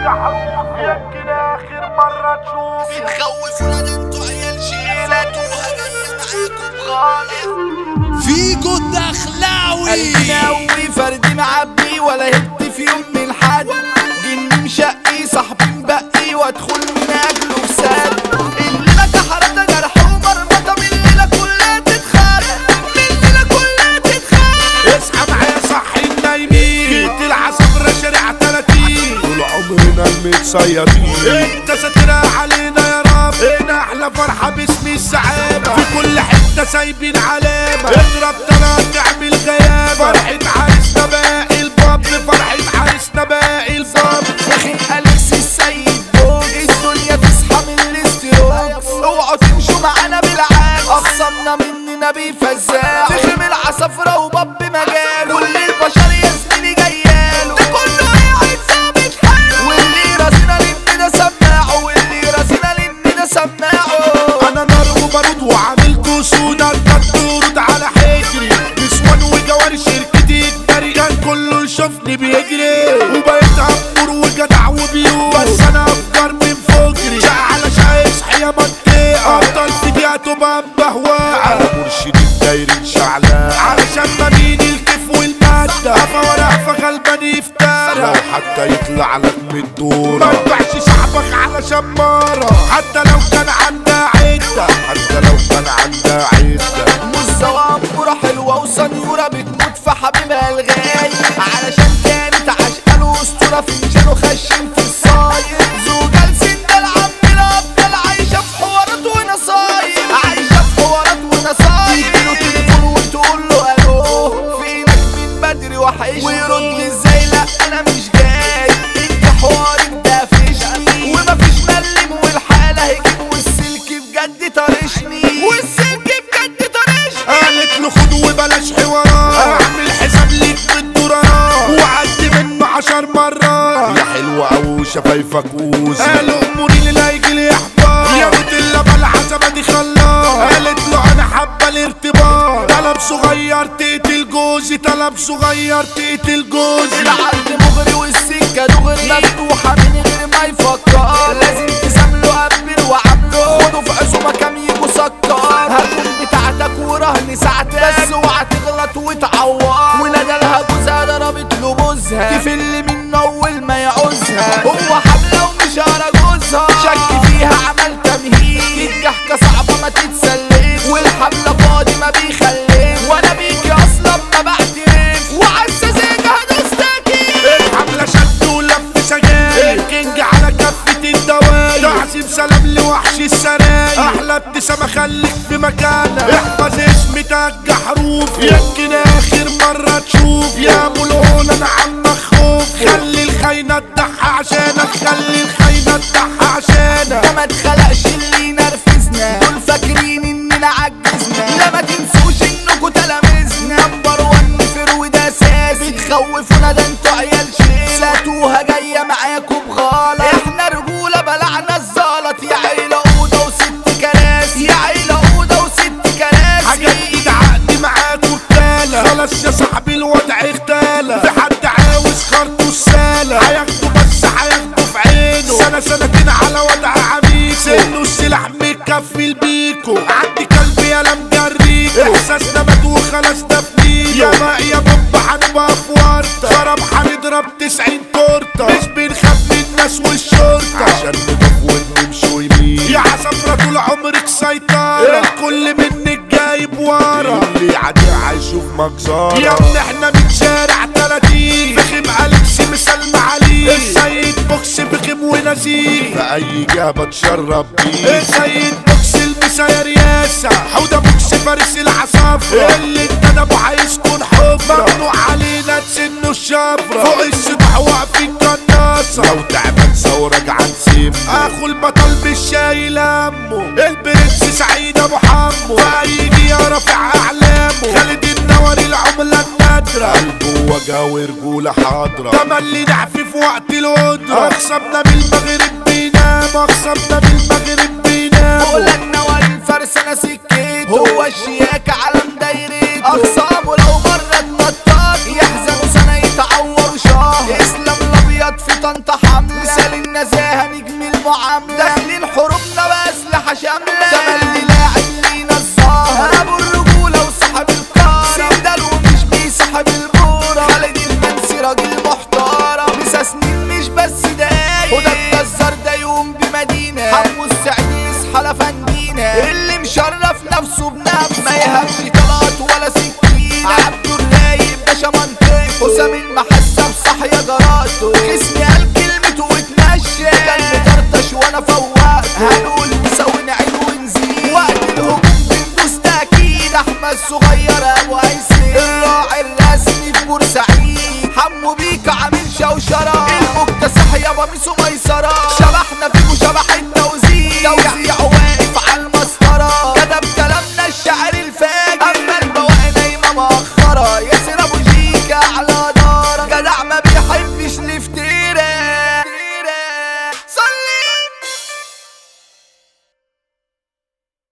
حروف يمكن اخر مرة تشوف بتخوفونا ده انتوا عيال شيلاتوها جاية معاكم خالص فيجو الدخلاوي قلبي فردي معبي ولا هدت في يوم من حد جني مشقي صاحبي مبقي وادخل من اجله في سد الليله كحرة جرح ومرمطة من الليله كلها تتخرب من الليله كلها تتخرب اصحى معايا صحي النايمين جيت العصفرة شارع 30 طول عمرنا المتصيدين انت ساترها علينا يا رب هنا احلى فرحة باسم السعادة في كل حتة سايبين علامة اضرب ترى تعمل غيابة فرحة عريسنا باقي الباب فرحة عريسنا باقي الباب فخم أليكس السيد بوج الدنيا تصحى من الاستروكس اوعوا تمشوا معانا بالعكس اخصمنا مننا بيفزعوا فخم العصفرة وباب مجاله كل البشر يا زميلي جياله ده كله قاعد ثابت حاله واللي راسنا لاننا سماعه واللي راسنا لاننا سماعه انا نار وبارود وعامل كسود اركض ورود على حجري نسوان وجواري شركتي الجري كان كله يشوفني بيجري وبقيت عمور وجدع وبيوت بس انا افجر من فجري شقة على شقة اصحى يا منطقة افضل في دقيقة تبقى بهواعة مرشدين دايرين شعلة علشان مبين الكيف والمادة قفا ورا قفا غلبان يفترى حتى يطلع لك من الدورة ما ينفعش صاحبك على شمارة حتى لو كان عندها عدة حتى لو كان عندها عدة مستوى أمورة حلوة وسنيورة بتموت في حبيبها الغالي علشان كانت عاشقة له أسطورة فنجانه خشن في الصاير زوجة لسن العم الأبطال عايشة في حوارات ونصاير عايشة في حوارات ونصاير تجيله تليفون وتقول له ألو فينك من بدري وحشني ويرد ازاي لا أنا مش جاي انت حوارك ده فشني ومفيش ملم والحالة هيجيب والسلك بجد طرشني والسلك بجد طرشني قالت له خد وبلاش حوارات اعمل حساب ليك بالدولارات وعدي منه عشر مرات يا حلوة او شفايفك ووزي قالوا اموري اللي لا يجي لي احباط يا بنت اللبن العزبة دي خلاص قالت له انا حابة الارتباط طلب صغير تقتل جوزي طلب صغير تقتل جوزي العرض مغري والسكة دغري مفتوحة من غير ما يفكر لازم تسامله قبل وعامله خده في عزومة كام يجوا سكر هكون بتاعتك ورهن ساعتك بس اوعى تغلط وتعور ونادالها جوزها ضربت له بوزها تفل من اول ما يعوزها هو حملة ومش هرى جوزها شك فيها عمل تمهيد الضحكة صعبة ما تتسلف والحملة فاضي ما بيخلف وانا بيجي اصلا ما بعترف وعالسذاجة هدوستكي الحملة شد ولف سجاير الكينج على كفة الدواير تعزيم سلام لوحش السراير احلى ابتسامة خليك في مكانك احفظ اسمي تج حروفي يمكن اخر مرة تشوف يا ابو الهول انا عمك خوف خلي الخاينة تضحى عشانك خلي الخاينة تضحى عشانك ده ما اتخلقش اللي ينرفزنا دول فاكرين اننا عجزنا لا ما تنسوش انكوا تلاميذنا نمبر وان فرو ده اساسي بتخوفونا ده انتوا عيال شيلة توها جاية معاكم بغلط احنا رجولة بلعنا الزلط يا عيلة اوضة وست كراسي يا عيلة اوضة وست كراسي حاجات كده عقدي معاكوا بتالة خلاص يا صاحبي الوضع اختالة في حد عاوز خرطه السالة هياخده بس هياخده في عينه سنة سنتين على وضع عميق سنه السلاح مكفي بيكو عدي كلبي يا مجريكو احساسنا مات وخلاص دفنينه يا ما يا بابا هنبقى في ورطة خرب هنضرب تسعين تورتة مش بنخاف من الناس والشرطة عشان نضاف ونمشوا يمين يا عصفرة طول عمرك سيطرة الكل منك جايب ورا اللي عادي هيشوف مجزرة يا ابني احنا من شارع 30 فخم أليكس مسلم عليه السيد بوكس فخم ونزيه في أي جهة بتشرب بيه السيد بوكس المسا رياسة حودة بوكس فارس العصافرة اللي اتندبوا هيسكن حفرة ممنوع علينا تسنوا الشفرة فوق السطح واقفين قناصة لو تعبان ثورة عن سيم اخو البطل بالشايل همه البرنس سعيد ابو حمو فايدي يا رافع اعلامه خالد النوري العملة النادرة قلبه وجه ورجولة حاضرة تملي نعفي في وقت القدرة اخصمنا بالمغرب بينام اخصمنا بالمغرب بينام قولنا والفرس انا سكيت هو الشياكة علم دايرته اقسامه لو مرة اتنطط يحزن سنة يتعور شهر اسلام الابيض في طنطا حملة مثال بصح يا جراته خصمي قال كلمته واتمشى كان مطرطش وانا فوقته هنقول نسوي نعيد ونزيد وقت الهجوم بندوس تأكيد احمد صغير ابو عيسين الراعي الرسمي في بورسعيد حمو بيك عامل شوشرة المكتسح يابا ميسو ميسرة